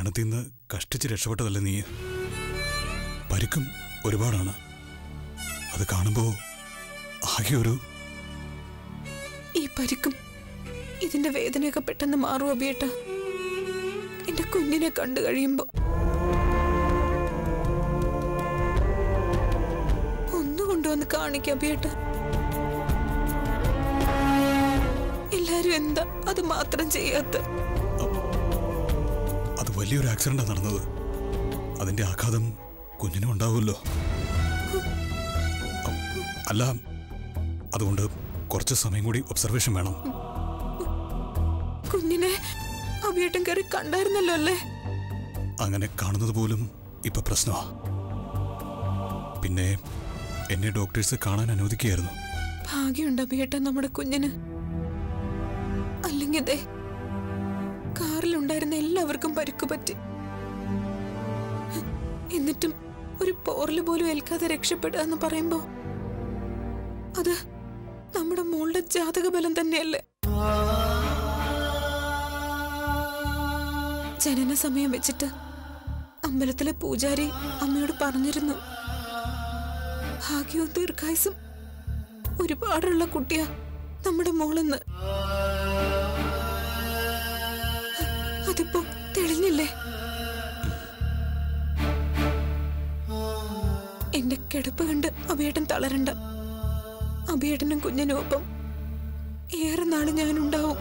മരണത്തിൽ നിന്ന് കഷ്ടിച്ച് രക്ഷപ്പെട്ടതല്ലേ നീ പരിക്കും ഒരുപാടാണ് അത് കാണുമ്പോ ആകെ ഒരു ഈ പരിക്കും ഇതിന്റെ വേദനയൊക്കെ പെട്ടെന്ന് മാറും അബിയേട്ട എന്റെ കുഞ്ഞിനെ കണ്ടു കഴിയുമ്പോ ഒന്ന് കൊണ്ടുവന്ന് കാണിക്ക അബിയേട്ട എല്ലാരും എന്താ അത് മാത്രം ചെയ്യാത്ത അത് വലിയൊരു ആക്സിഡന്റാ നടന്നത് അതിന്റെ ആഘാതം കുഞ്ഞിനും ഉണ്ടാവുമല്ലോ അ- അല്ല അതുകൊണ്ട് കുറച്ച് സമയം കൂടി ഒബ്സർവേഷൻ വേണം കുഞ്ഞിനെ അബിയേട്ടൻ കയറി കണ്ടായിരുന്നല്ലോ അല്ലേ അങ്ങനെ കാണുന്നത് പോലും ഇപ്പൊ പ്രശ്നമാ പിന്നെ എന്നെ ഡോക്ടേഴ്സ് കാണാൻ അനുവദിക്കുകയായിരുന്നു ഭാഗ്യമുണ്ട് അബിയേട്ടൻ നമ്മുടെ കുഞ്ഞിന് അല്ലെങ്കിൽ ദേ കാറിലുണ്ടായിരുന്ന എല്ലാവർക്കും പരിക്കു പറ്റി എന്നിട്ടും ഒരു പോറല് പോലും ഏൽക്കാതെ രക്ഷപ്പെടുക എന്ന് പറയുമ്പോ അത് നമ്മുടെ മോളുടെ ജാതക ബലം തന്നെയല്ലേ ജനന സമയം വെച്ചിട്ട് അമ്പലത്തിലെ പൂജാരി അമ്മയോട് പറഞ്ഞിരുന്നു ഭാഗ്യവും ദീർഘായുസും ഒരുപാടുള്ള കുട്ടിയാ നമ്മുടെ മോളെന്ന് അതിപ്പോ തെളിഞ്ഞില്ലേ എന്റെ കിടപ്പ് കണ്ട് അഭിയേട്ടൻ തളരണ്ട അഭിയേട്ടനും കുഞ്ഞിനും ഒപ്പം ഏറെ നാള് ഞാനുണ്ടാവും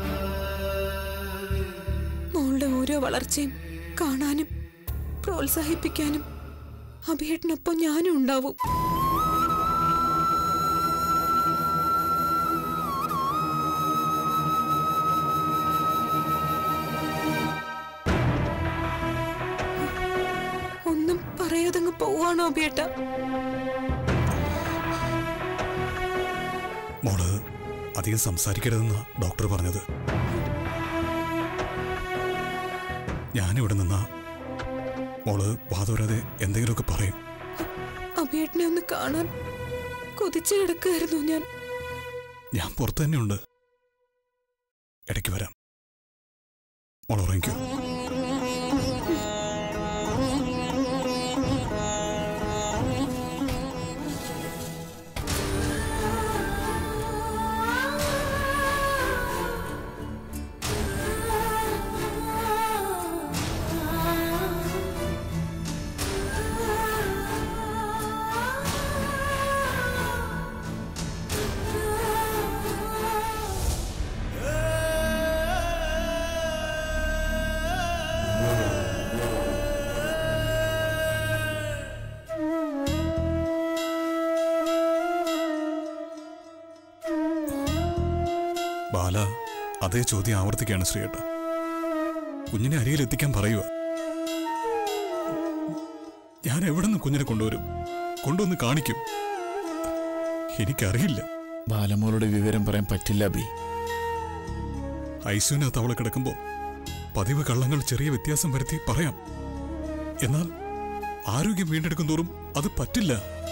മോളുടെ ഓരോ വളർച്ചയും കാണാനും പ്രോത്സാഹിപ്പിക്കാനും അഭിയേട്ടനൊപ്പം ഞാനും ഉണ്ടാവും ഒന്നും പറയാതങ്ങ് പോവാണോ അഭിയേട്ട മോള് അധികം സംസാരിക്കരുതെന്ന ഡോക്ടർ പറഞ്ഞത് ഞാനിവിടെ നിന്നാ മോള് വാതോരാതെ എന്തെങ്കിലുമൊക്കെ പറയും അഭിയേട്ടനെ ഒന്ന് കാണാൻ കൊതിച്ചു കിടക്കായിരുന്നു ഞാൻ ഞാൻ പുറത്തു തന്നെയുണ്ട് ഇടയ്ക്ക് വരാം മോൾ ഉറങ്ങിക്കോ ബാല അതേ ചോദ്യം ആവർത്തിക്കുകയാണ് ശ്രീയേട്ട കുഞ്ഞിനെ അരിയിൽ എത്തിക്കാൻ പറയുക ഞാൻ എവിടെ നിന്ന് കുഞ്ഞിനെ കൊണ്ടുവരും കൊണ്ടുവന്ന് കാണിക്കും എനിക്കറിയില്ല ബാലമോളുടെ വിവരം പറയാൻ പറ്റില്ല ബി ഐസുവിനകത്ത് അവളെ കിടക്കുമ്പോ പതിവ് കള്ളങ്ങൾ ചെറിയ വ്യത്യാസം വരുത്തി പറയാം എന്നാൽ ആരോഗ്യം വീണ്ടെടുക്കും തോറും അത് പറ്റില്ല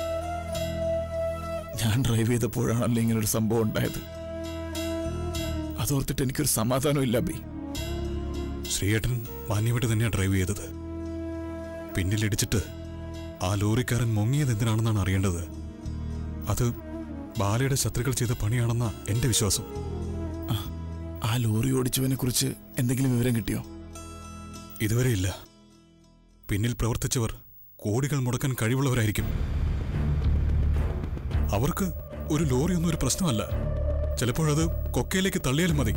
ഞാൻ ഡ്രൈവ് ചെയ്തപ്പോഴാണല്ലോ ഇങ്ങനൊരു സംഭവം ഉണ്ടായത് അതോർത്തിട്ട് എനിക്കൊരു സമാധാനം ഇല്ല ബി ശ്രീയേട്ടൻ മാന്യമായിട്ട് തന്നെയാണ് ഡ്രൈവ് ചെയ്തത് പിന്നിലിടിച്ചിട്ട് ആ ലോറിക്കാരൻ മുങ്ങിയത് എന്തിനാണെന്നാണ് അറിയേണ്ടത് അത് ബാലയുടെ ശത്രുക്കൾ ചെയ്ത പണിയാണെന്ന എന്റെ വിശ്വാസം ആ ലോറി ഓടിച്ചവനെ കുറിച്ച് എന്തെങ്കിലും വിവരം കിട്ടിയോ ഇതുവരെ ഇല്ല പിന്നിൽ പ്രവർത്തിച്ചവർ കോടികൾ മുടക്കാൻ കഴിവുള്ളവരായിരിക്കും അവർക്ക് ഒരു ലോറിയൊന്നും ഒരു പ്രശ്നമല്ല ചിലപ്പോഴത് കൊക്കയിലേക്ക് തള്ളിയാലും മതി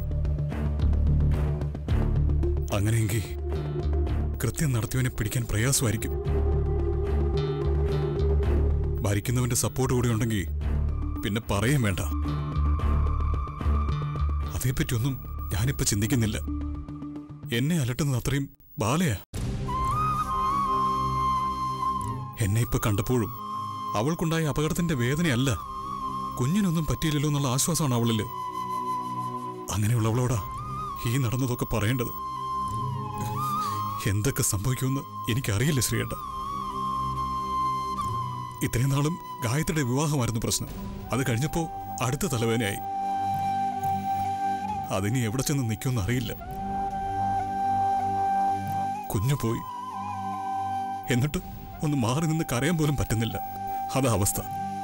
അങ്ങനെയെങ്കിൽ കൃത്യം നടത്തിയവനെ പിടിക്കാൻ പ്രയാസമായിരിക്കും ഭരിക്കുന്നവന്റെ സപ്പോർട്ട് കൂടി ഉണ്ടെങ്കിൽ പിന്നെ പറയും വേണ്ട അതേപ്പറ്റിയൊന്നും ഞാനിപ്പോ ചിന്തിക്കുന്നില്ല എന്നെ അലട്ടുന്നത് അത്രയും ബാലയാ എന്നെ ഇപ്പൊ കണ്ടപ്പോഴും അവൾക്കുണ്ടായ അപകടത്തിന്റെ വേദനയല്ല കുഞ്ഞിനൊന്നും പറ്റിയില്ലല്ലോ എന്നുള്ള ആശ്വാസമാണ് അവളില് അങ്ങനെയുള്ളവളോടാ ഈ നടന്നതൊക്കെ പറയേണ്ടത് എന്തൊക്കെ സംഭവിക്കുമെന്ന് എനിക്കറിയില്ല ശ്രീയേട്ട ഇത്രയും നാളും ഗായത്രിയുടെ വിവാഹമായിരുന്നു പ്രശ്നം അത് കഴിഞ്ഞപ്പോ അടുത്ത തലവേദനയായി അതിനി എവിടെ ചെന്ന് നിൽക്കുമെന്ന് അറിയില്ല കുഞ്ഞു പോയി എന്നിട്ട് ഒന്ന് മാറി നിന്ന് കരയാൻ പോലും പറ്റുന്നില്ല അതാ അവസ്ഥ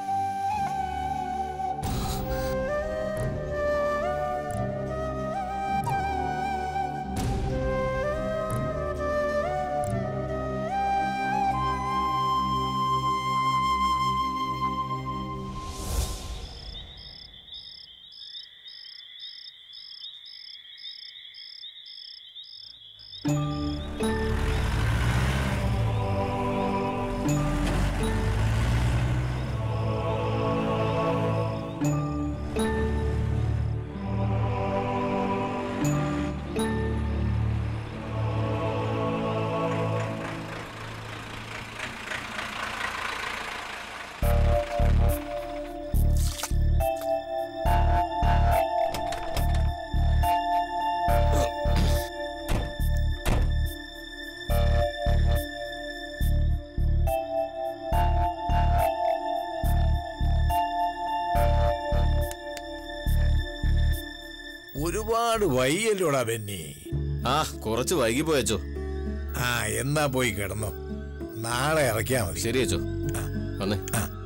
ഒരുപാട് വൈകല്ലോടാ ബെന്നി ആ കുറച്ച് വൈകി പോയച്ചോ ആ എന്നാ പോയി കിടന്നോ നാളെ ഇറക്കിയാ മതി ശരി അച്ചോ വന്നേ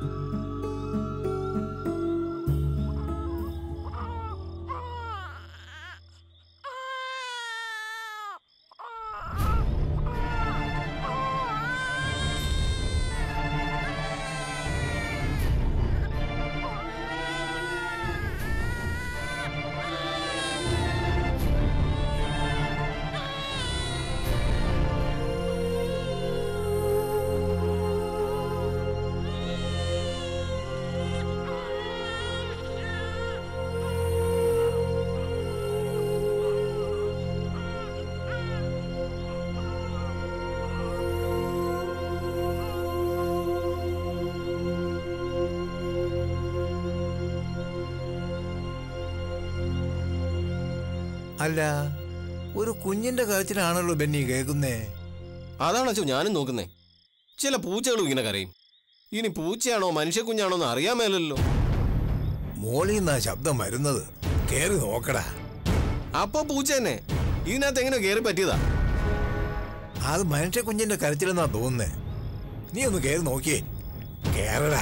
അല്ല ഒരു കുഞ്ഞിന്റെ കരച്ചിലാണല്ലോ ബെന്നി കേൾക്കുന്നേ അതാണ് അച്ചോ ഞാനും നോക്കുന്നേ ചില പൂച്ചകളും ഇങ്ങനെ കരയും ഇനി പൂച്ചയാണോ മനുഷ്യ കുഞ്ഞാണോ എന്ന് അറിയാൻ മേലല്ലോ മോളിൽ നിന്നാ ശബ്ദം വരുന്നത് കേറി നോക്കടാ അപ്പൊ പൂച്ച തന്നെ ഇതിനകത്ത് എങ്ങനെ കയറി പറ്റിയതാ അത് മനുഷ്യ കുഞ്ഞിന്റെ കരച്ചിലെന്നാ തോന്നുന്നേ നീ ഒന്ന് കേറി നോക്കിയേ കേറടാ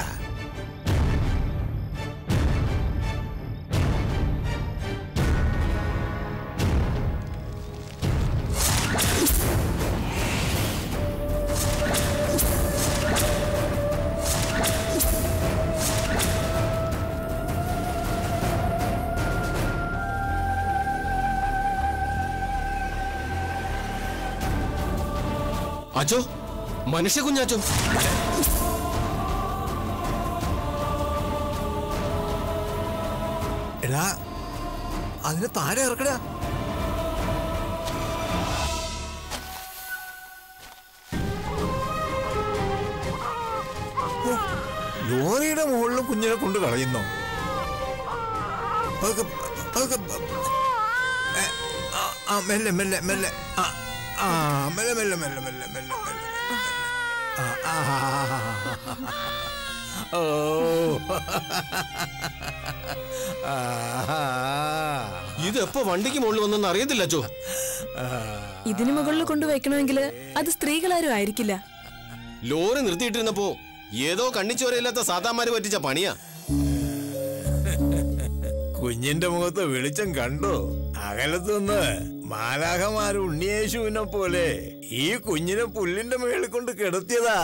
അച്ചോ മനുഷ്യ കുഞ്ഞാച്ചോ എടാ അതിനെ താഴെ ഇറക്കടാ ഓ, ലോറിയുടെ മുകളിൽ കുഞ്ഞിനെ കൊണ്ട് കളയുന്നോ അതൊക്കെ അതൊക്കെ ഏ, ആ, ആ, മെല്ലെ മെല്ലെ മെല്ലെ ആ ആ മെല്ലെ മെല്ലെ മെല്ലെ മെല്ലെ മെല്ലെ മെല്ലെ ആ, ആ, ആ, ആ, ആ. ഓ ആ ഇത് എപ്പോ വണ്ടിക്ക് മുകളിൽ വന്നെന്ന് അറിയത്തില്ല അച്ചോ ഇതിനു മുകളിൽ കൊണ്ടുവയ്ക്കണമെങ്കിൽ അത് സ്ത്രീകളാരും ആയിരിക്കില്ല ലോറി നിർത്തിയിട്ടിരുന്നപ്പോ ഏതോ കണ്ണിച്ചോരയില്ലാത്ത സാധാമാര് പറ്റിച്ച പണിയാ കുഞ്ഞിന്റെ മുഖത്ത് വെളിച്ചം കണ്ടോ അകലത്ത് നിന്ന് മാലാഹമാര് ഉണ്ണിയേശുവിനെ പോലെ ഈ കുഞ്ഞിനെ പുല്ലിന്റെ മേളിൽ കൊണ്ട് കിടത്തിയതാ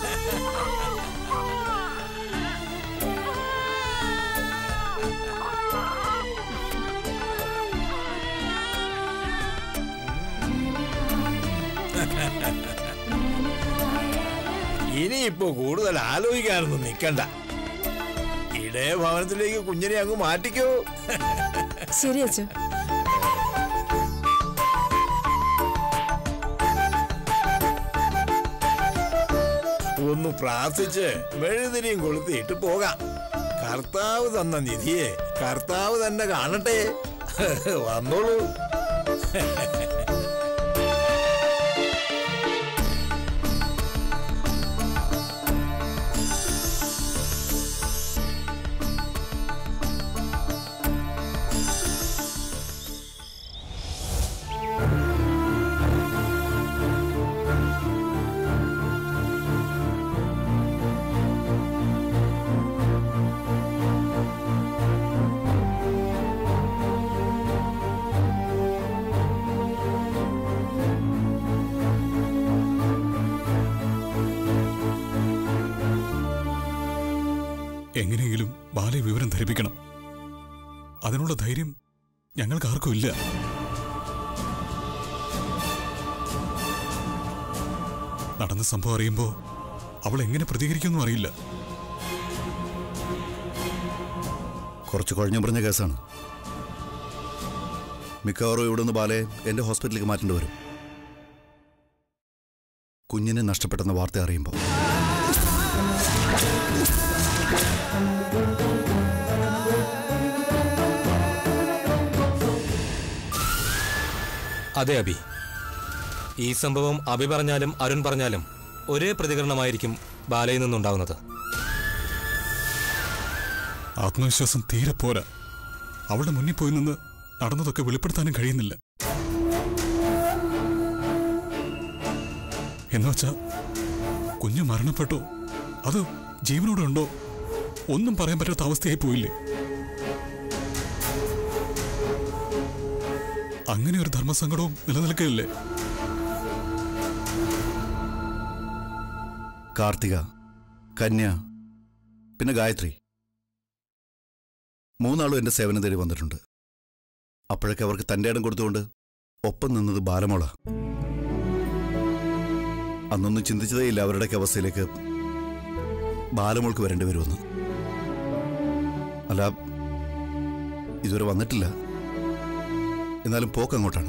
ഇനിയിപ്പോ കൂടുതൽ ആലോചിക്കാനൊന്നും നിക്കണ്ട ഇടയ ഭവനത്തിലേക്ക് കുഞ്ഞിനെ അങ്ങ് മാറ്റിക്കോ ശരി അച്ഛോ ഒന്ന് പ്രാർത്ഥിച്ച് മെഴുതിരിയും കൊളുത്തിയിട്ട് പോകാം കർത്താവ് തന്ന നിധിയെ കർത്താവ് തന്നെ കാണട്ടെ വന്നോളൂ എങ്ങനെയെങ്കിലും ബാലയെ വിവരം ധരിപ്പിക്കണം അതിനുള്ള ധൈര്യം ഞങ്ങൾക്ക് ആർക്കും ഇല്ല നടന്ന സംഭവം അറിയുമ്പോൾ അവൾ എങ്ങനെ പ്രതികരിക്കുമെന്നും അറിയില്ല കുറച്ച് കുഴഞ്ഞു പറഞ്ഞ കേസാണ് മിക്കവാറും ഇവിടുന്ന് ബാലയെ എൻ്റെ ഹോസ്പിറ്റലിലേക്ക് മാറ്റേണ്ടി വരും കുഞ്ഞിനെ നഷ്ടപ്പെട്ടെന്ന വാർത്ത അറിയുമ്പോൾ അതെ അബി ഈ സംഭവം അബി പറഞ്ഞാലും അരുൺ പറഞ്ഞാലും ഒരേ പ്രതികരണമായിരിക്കും ബാലയിൽ നിന്നുണ്ടാവുന്നത് ആത്മവിശ്വാസം തീരെ പോരാ അവളുടെ മുന്നിൽ പോയി നിന്ന് നടന്നതൊക്കെ വെളിപ്പെടുത്താനും കഴിയുന്നില്ല എന്നുവച്ചാ കുഞ്ഞു മരണപ്പെട്ടോ അത് ജീവനോടെ ഉണ്ടോ ഒന്നും പറയാൻ പറ്റാത്ത അവസ്ഥയായി പോയില്ലേ അങ്ങനെ ഒരു ധർമ്മസങ്കടവും നിലനിൽക്കുകയല്ലേ കാർത്തിക കന്യ പിന്നെ ഗായത്രി മൂന്നാളും എൻ്റെ സേവനം തേടി വന്നിട്ടുണ്ട് അപ്പോഴൊക്കെ അവർക്ക് തൻ്റെ ഇടം കൊടുത്തുകൊണ്ട് ഒപ്പം നിന്നത് ബാലമോള അന്നൊന്നും ചിന്തിച്ചതേയില്ല അവരുടെയൊക്കെ അവസ്ഥയിലേക്ക് ബാലമോൾക്ക് വരേണ്ടി വരുമെന്ന് അല്ല ഇതുവരെ വന്നിട്ടില്ല എന്നാലും പോക്കങ്ങോട്ടാണ്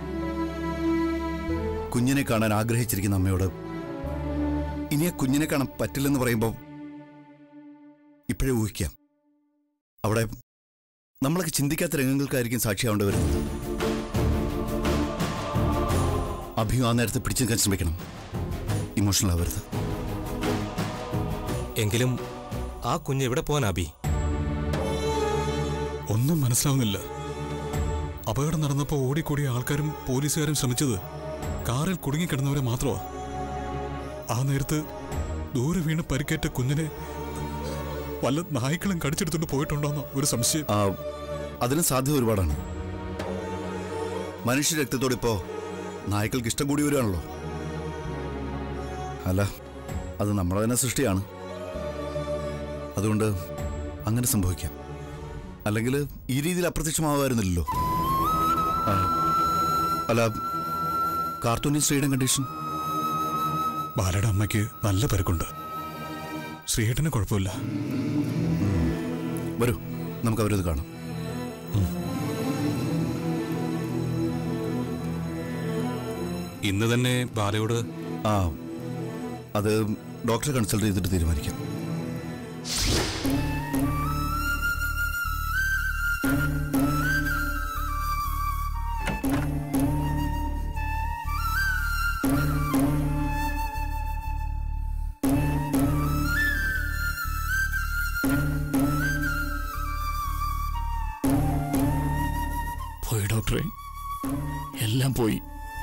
കുഞ്ഞിനെ കാണാൻ ആഗ്രഹിച്ചിരിക്കുന്ന അമ്മയോട് ഇനി ആ കുഞ്ഞിനെ കാണാൻ പറ്റില്ലെന്ന് പറയുമ്പോൾ ഇപ്പോഴേ ഊഹിക്കാം അവിടെ നമ്മളൊക്കെ ചിന്തിക്കാത്ത രംഗങ്ങൾക്കായിരിക്കും സാക്ഷിയാവേണ്ടി വരുന്നത് അഭിയും ആ നേരത്തെ പിടിച്ചു നിൽക്കാൻ ശ്രമിക്കണം ഇമോഷണൽ ആവരുത് എങ്കിലും ആ കുഞ്ഞ് എവിടെ പോകാൻ അബി ഒന്നും മനസ്സിലാവുന്നില്ല അപകടം നടന്നപ്പോൾ ഓടിക്കൂടിയ ആൾക്കാരും പോലീസുകാരും ശ്രമിച്ചത് കാറിൽ കുടുങ്ങിക്കിടന്നവരെ മാത്രമാ ആ നേരത്ത് ദൂരെ വീണ് പരിക്കേറ്റ കുഞ്ഞിനെ വല്ല നായ്ക്കളും കടിച്ചെടുത്തോണ്ട് പോയിട്ടുണ്ടോന്നോ ഒരു സംശയം ആ, അതിന് സാധ്യത ഒരുപാടാണ് മനുഷ്യ രക്തത്തോട് ഇപ്പോ നായ്ക്കൾക്ക് ഇഷ്ടം കൂടി വരികയാണല്ലോ അല്ല അത് നമ്മളെ തന്നെ സൃഷ്ടിയാണ് അതുകൊണ്ട് അങ്ങനെ സംഭവിക്കാം അല്ലെങ്കിൽ ഈ രീതിയിൽ അപ്രത്യക്ഷമാവായിരുന്നില്ലല്ലോ ആ, അല്ല കാർട്ടൂണിൻ ശ്രീയുടെ കണ്ടീഷൻ ബാലയുടെ അമ്മയ്ക്ക് നല്ല പരുക്കുണ്ട് ശ്രീയേട്ടന് കുഴപ്പമില്ല വരൂ നമുക്ക് അവരത് കാണാം ഇന്ന് തന്നെ ബാലയോട് ആ അത് ഡോക്ടറെ കൺസൾട്ട് ചെയ്തിട്ട് തീരുമാനിക്കാം പോയി ഡോക്ടറെ എല്ലാം പോയി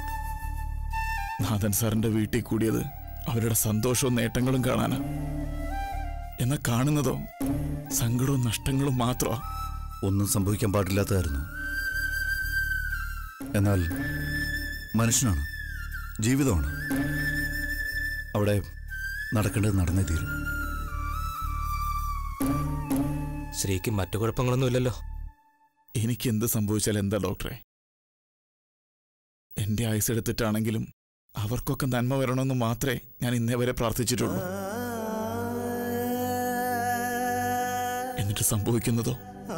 നാഥൻ സാറിന്റെ വീട്ടിൽ കൂടിയത് അവരുടെ സന്തോഷവും നേട്ടങ്ങളും കാണാനാ എന്നാൽ കാണുന്നതോ സങ്കടവും നഷ്ടങ്ങളും മാത്രമാ ഒന്നും സംഭവിക്കാൻ പാടില്ലാത്തതായിരുന്നു എന്നാൽ മനുഷ്യനാണ് ജീവിതമാണ് അവിടെ നടക്കേണ്ടത് നടന്നേ തീരും ശ്രീക്ക് മറ്റു കുഴപ്പങ്ങളൊന്നും ഇല്ലല്ലോ എനിക്ക് എന്ത് സംഭവിച്ചാൽ എന്താ ഡോക്ടറെ എന്റെ ആയുസ് എടുത്തിട്ടാണെങ്കിലും അവർക്കൊക്കെ നന്മ വരണമെന്ന് മാത്രമേ ഞാൻ ഇന്നേ വരെ പ്രാർത്ഥിച്ചിട്ടുള്ളൂ എന്നിട്ട് സംഭവിക്കുന്നതോ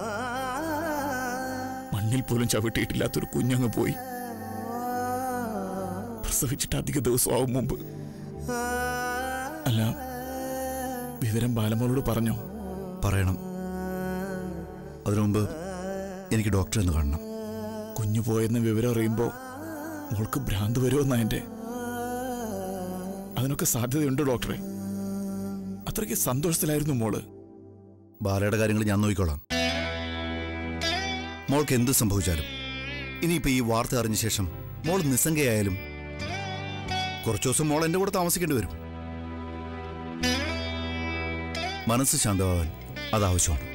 മണ്ണിൽ പോലും ചവിട്ടിയിട്ടില്ലാത്തൊരു കുഞ്ഞങ്ങ് പോയി പ്രസവിച്ചിട്ട് അധിക ദിവസമാവും മുമ്പ് അല്ല വിവരം ബാലമോളോട് പറഞ്ഞോ പറയണം അതിനു മുമ്പ് എനിക്ക് ഡോക്ടറെ ഒന്ന് കാണണം കുഞ്ഞു പോയെന്ന വിവരം അറിയുമ്പോ മോൾക്ക് ഭ്രാന്ത് വരുമെന്നാ എന്റെ അതിനൊക്കെ സാധ്യതയുണ്ട് ഡോക്ടറെ അത്രയ്ക്ക് സന്തോഷത്തിലായിരുന്നു മോള് ബാലയുടെ കാര്യങ്ങൾ ഞാൻ നോക്കിക്കോളാം മോൾക്ക് എന്ത് സംഭവിച്ചാലും ഇനിയിപ്പോ ഈ വാർത്ത അറിഞ്ഞ ശേഷം മോൾ നിസ്സംഗയായാലും കുറച്ചു ദിവസം മോൾ എന്റെ കൂടെ താമസിക്കേണ്ടി വരും മനസ്സ് ശാന്തമാവാൻ അത് ആവശ്യമാണ്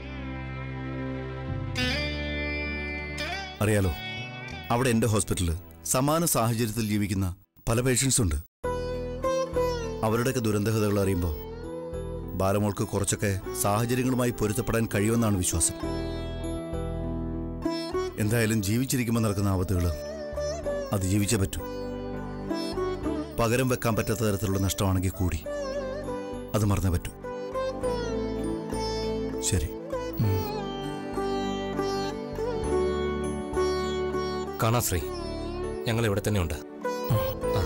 അറിയാലോ അവിടെ എന്റെ ഹോസ്പിറ്റലിൽ സമാന സാഹചര്യത്തിൽ ജീവിക്കുന്ന പല പേഷ്യൻസ് ഉണ്ട് അവരുടെയൊക്കെ ദുരന്തകഥകൾ അറിയുമ്പോൾ ബാലമോൾക്ക് കുറച്ചൊക്കെ സാഹചര്യങ്ങളുമായി പൊരുത്തപ്പെടാൻ കഴിയുമെന്നാണ് വിശ്വാസം എന്തായാലും ജീവിച്ചിരിക്കുമ്പോൾ നടക്കുന്ന ആപത്തുകൾ അതിജീവിച്ചേ പറ്റൂ പകരം വെക്കാൻ പറ്റാത്ത തരത്തിലുള്ള നഷ്ടമാണെങ്കിൽ കൂടി അത് മറന്നേ പറ്റൂ ശരി കാണാം ശ്രീ ഞങ്ങൾ ഇവിടെ തന്നെയുണ്ട് ആ.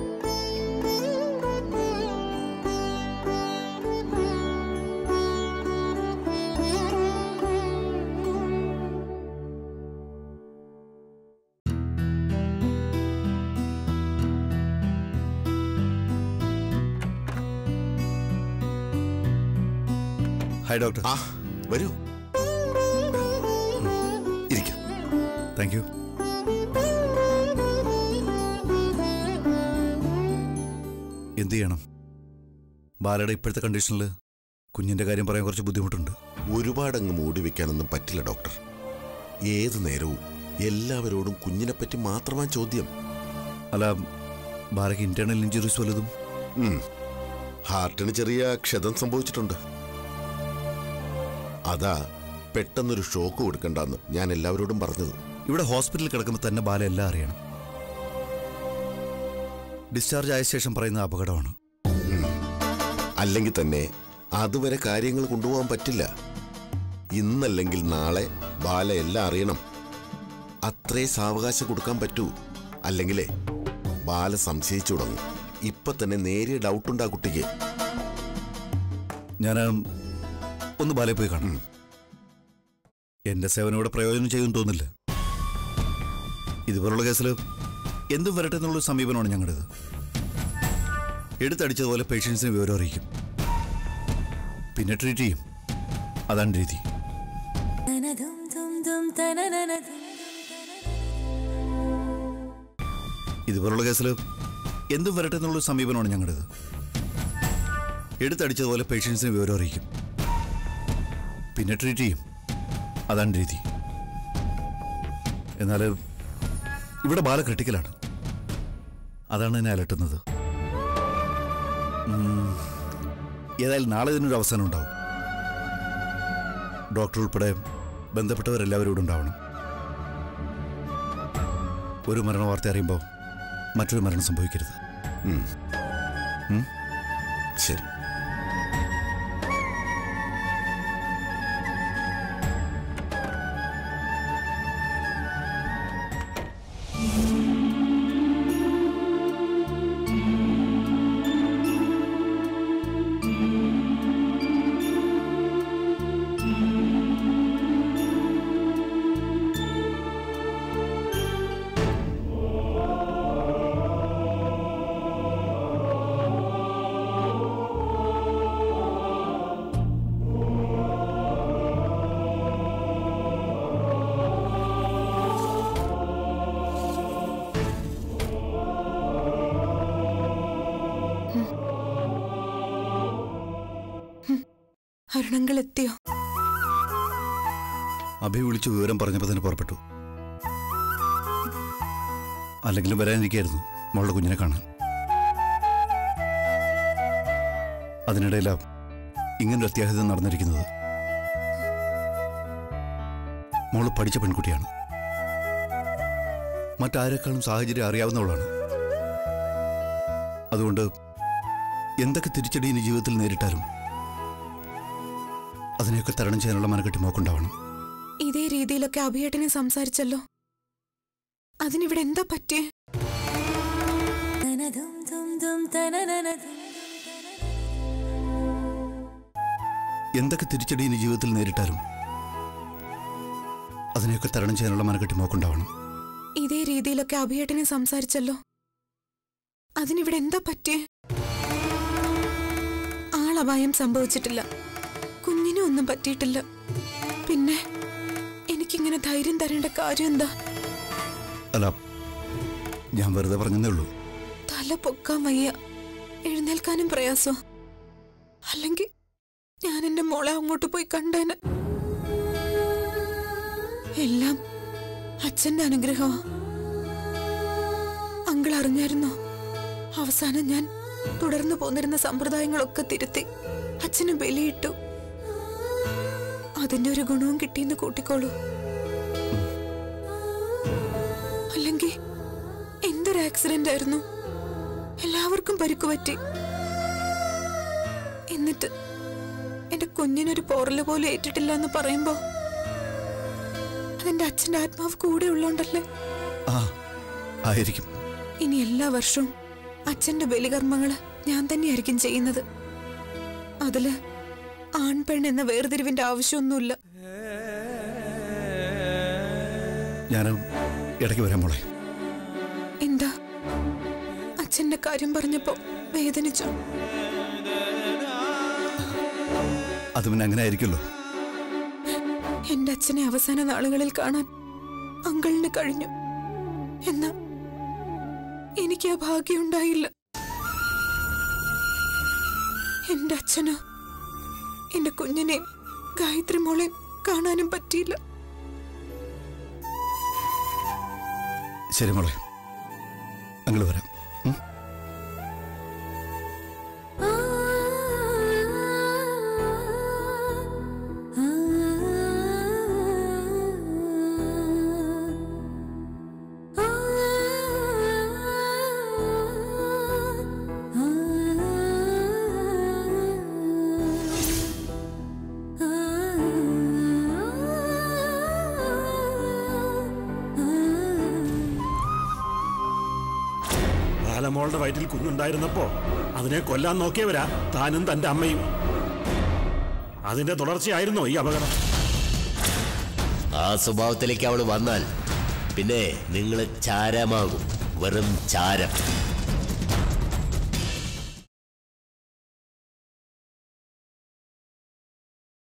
ഹായ് ഡോക്ടർ ആ വരൂ ഇരിക്കാം താങ്ക് യു എന്ത് ചെയ്യണം ബാലയുടെ ഇപ്പോഴത്തെ കണ്ടീഷനിൽ കുഞ്ഞിന്റെ കാര്യം പറയാൻ കുറച്ച് ബുദ്ധിമുട്ടുണ്ട് ഒരുപാടങ്ങ് മൂടി വെക്കാനൊന്നും പറ്റില്ല ഡോക്ടർ ഏതു നേരവും എല്ലാവരോടും കുഞ്ഞിനെപ്പറ്റി മാത്രമാ ചോദ്യം അല്ല ബാലയ്ക്ക് ഇന്റേണൽ ഇഞ്ചുറീസ് വല്ലതും ഉം. ഹാർട്ടിന് ചെറിയ ക്ഷതം സംഭവിച്ചിട്ടുണ്ട് അതാ പെട്ടെന്നൊരു ഷോക്ക് കൊടുക്കണ്ടെന്ന് ഞാൻ എല്ലാവരോടും പറഞ്ഞത് ഇവിടെ ഹോസ്പിറ്റലിൽ കിടക്കുമ്പോൾ തന്നെ ബാല എല്ലാം അറിയണം ഡിസ്ചാർജ് ആയ ശേഷം പറയുന്ന അപകടമാണ് അല്ലെങ്കിൽ തന്നെ അതുവരെ കാര്യങ്ങൾ കൊണ്ടുപോകാൻ പറ്റില്ല ഇന്നല്ലെങ്കിൽ നാളെ ബാല എല്ലാം അറിയണം അത്രേ സാവകാശം കൊടുക്കാൻ പറ്റൂ അല്ലെങ്കിലേ ബാല സംശയിച്ചു തുടങ്ങും ഇപ്പൊ തന്നെ നേരിയ ഡൗട്ടുണ്ട് ആ കുട്ടിക്ക് ഞാൻ ഒന്ന് ബാലയെ പോയി കാണും എന്റെ സേവനം ഇവിടെ പ്രയോജനം ചെയ്യുമെന്ന് തോന്നില്ല ഇതുപോലുള്ള കേസിൽ എന്തും വരട്ടെ എന്നുള്ളൊരു സമീപനമാണ് ഞങ്ങളുടേത് എടുത്തടിച്ചതുപോലെ പേഷ്യൻസിനെ വിവരം അറിയിക്കും പിന്നെ ട്രീറ്റ് ചെയ്യും അതാണ് രീതി ഇതുപോലുള്ള കേസിൽ എന്തും വരട്ടെ എന്നുള്ളൊരു സമീപനമാണ് ഞങ്ങളുടേത് എടുത്തടിച്ചതുപോലെ പേഷ്യൻസിനെ വിവരം അറിയിക്കും പിന്നെ ട്രീറ്റ് ചെയ്യും അതാണ് രീതി എന്നാൽ ഇവിടെ ബാല ക്രിട്ടിക്കലാണ് അതാണ് എന്നെ അലട്ടുന്നത് ഉം, ഏതായാലും നാളെ ഇതിനൊരു അവസാനം ഉണ്ടാവും ഡോക്ടർ ഉൾപ്പെടെ ബന്ധപ്പെട്ടവരെല്ലാവരും ഇവിടെ ഉണ്ടാവണം ഒരു മരണ വാർത്ത അറിയുമ്പോൾ മറ്റൊരു മരണം സംഭവിക്കരുത് ശരി അരുണങ്ങൾ എത്തിയോ അഭി വിളിച്ച് വിവരം പറഞ്ഞപ്പോൾ തന്നെ പുറപ്പെട്ടു അല്ലെങ്കിലും വരാനിരിക്കായിരുന്നു മോളുടെ കുഞ്ഞിനെ കാണാൻ അതിനിടയിലാ ഇങ്ങനൊരു അത്യാഹിതം നടന്നിരിക്കുന്നത് മോള് പഠിച്ച പെൺകുട്ടിയാണ് മറ്റാരെക്കാളും സാഹചര്യം അറിയാവുന്നവളാണ് അതുകൊണ്ട് എന്തൊക്കെ തിരിച്ചടി ഇനി ജീവിതത്തിൽ നേരിട്ടാലും അതിനെയൊക്കെ തരണം ചെയ്യാനുള്ള മനക്കെട്ടി മോക്കുണ്ടാവണം ഇതേ രീതിയിലൊക്കെ അഭിയേട്ടനെ സംസാരിച്ചല്ലോ അതിനിവിടെ എന്താ പറ്റിയേ എന്തൊക്കെ തിരിച്ചടി ഇനി ജീവിതത്തിൽ നേരിട്ടാലും അതിനെയൊക്കെ തരണം ചെയ്യാനുള്ള മനക്കെട്ടി മോക്കുണ്ടാവണം ഇതേ രീതിയിലൊക്കെ അഭിയേട്ടനെ സംസാരിച്ചല്ലോ അതിനിവിടെ എന്താ പറ്റിയേ ആളപായം സംഭവിച്ചിട്ടില്ല കുഞ്ഞിനും ഒന്നും പറ്റിയിട്ടില്ല പിന്നെ എനിക്കിങ്ങനെ ധൈര്യം തരേണ്ട കാര്യം എന്താ അല്ല ഞാൻ വെറുതെ പറഞ്ഞതേ ഉള്ളൂ തല പൊക്കാൻ വയ്യ എഴുന്നേൽക്കാനും പ്രയാസോ അല്ലെങ്കിൽ ഞാൻ എന്റെ മോളെ അങ്ങോട്ട് പോയി കണ്ടേന് എല്ലാം അച്ഛന്റെ അനുഗ്രഹമാ അങ്കിൾ അറിഞ്ഞായിരുന്നോ അവസാനം ഞാൻ തുടർന്നു പോന്നിരുന്ന സമ്പ്രദായങ്ങളൊക്കെ തിരുത്തി അച്ഛന് ബലിയിട്ടു അതിന്റെ ഒരു ഗുണവും കിട്ടിയെന്ന് കൂട്ടിക്കോളൂ അല്ലെങ്കിൽ എന്തൊരു ആക്സിഡന്റ് ആയിരുന്നു എല്ലാവർക്കും പരിക്കു പറ്റി എന്നിട്ട് എന്റെ കുഞ്ഞിനൊരു പോറല് പോലും ഏറ്റിട്ടില്ല എന്ന് പറയുമ്പോ അതെന്റെ അച്ഛന്റെ ആത്മാവ് കൂടെ ഉള്ളോണ്ടല്ലേ ആ ആയിരിക്കും ഇനി എല്ലാ വർഷവും അച്ഛന്റെ ബലികർമ്മങ്ങള് ഞാൻ തന്നെയായിരിക്കും ചെയ്യുന്നത് അതില് ആൺപെൺ എന്ന വേർതിരിവിന്റെ ആവശ്യമൊന്നുമില്ല ഞാൻ ഇടയ്ക്ക് വരാം മോളെ എന്താ അച്ഛന്റെ കാര്യം പറഞ്ഞപ്പോ വേദനിച്ചു അത് പിന്നെ അങ്ങനെ ആയിരിക്കുമല്ലോ എന്റെ അച്ഛനെ അവസാന നാളുകളിൽ കാണാൻ അങ്കിളിന് കഴിഞ്ഞു എന്നാ എനിക്ക് ആ ഭാഗ്യമുണ്ടായില്ല എന്റെ അച്ഛനോ എന്റെ കുഞ്ഞിനെയും ഗായത്രി മോളെയും കാണാനും പറ്റിയില്ല ശരി മോളെ അങ്ങനെ വരാം ഉം? ബാലമോളുടെ വയറ്റിൽ കുഞ്ഞുണ്ടായിരുന്നപ്പോ അതിനെ കൊല്ലാൻ നോക്കിയവരാ താനും തന്റെ അമ്മയും അതിന്റെ തുടർച്ചയായിരുന്നോ ഈ അപകടം ആ സ്വഭാവത്തിലേക്ക് അവൾ വന്നാൽ പിന്നെ നിങ്ങൾ ചാരമാകും വെറും ചാരം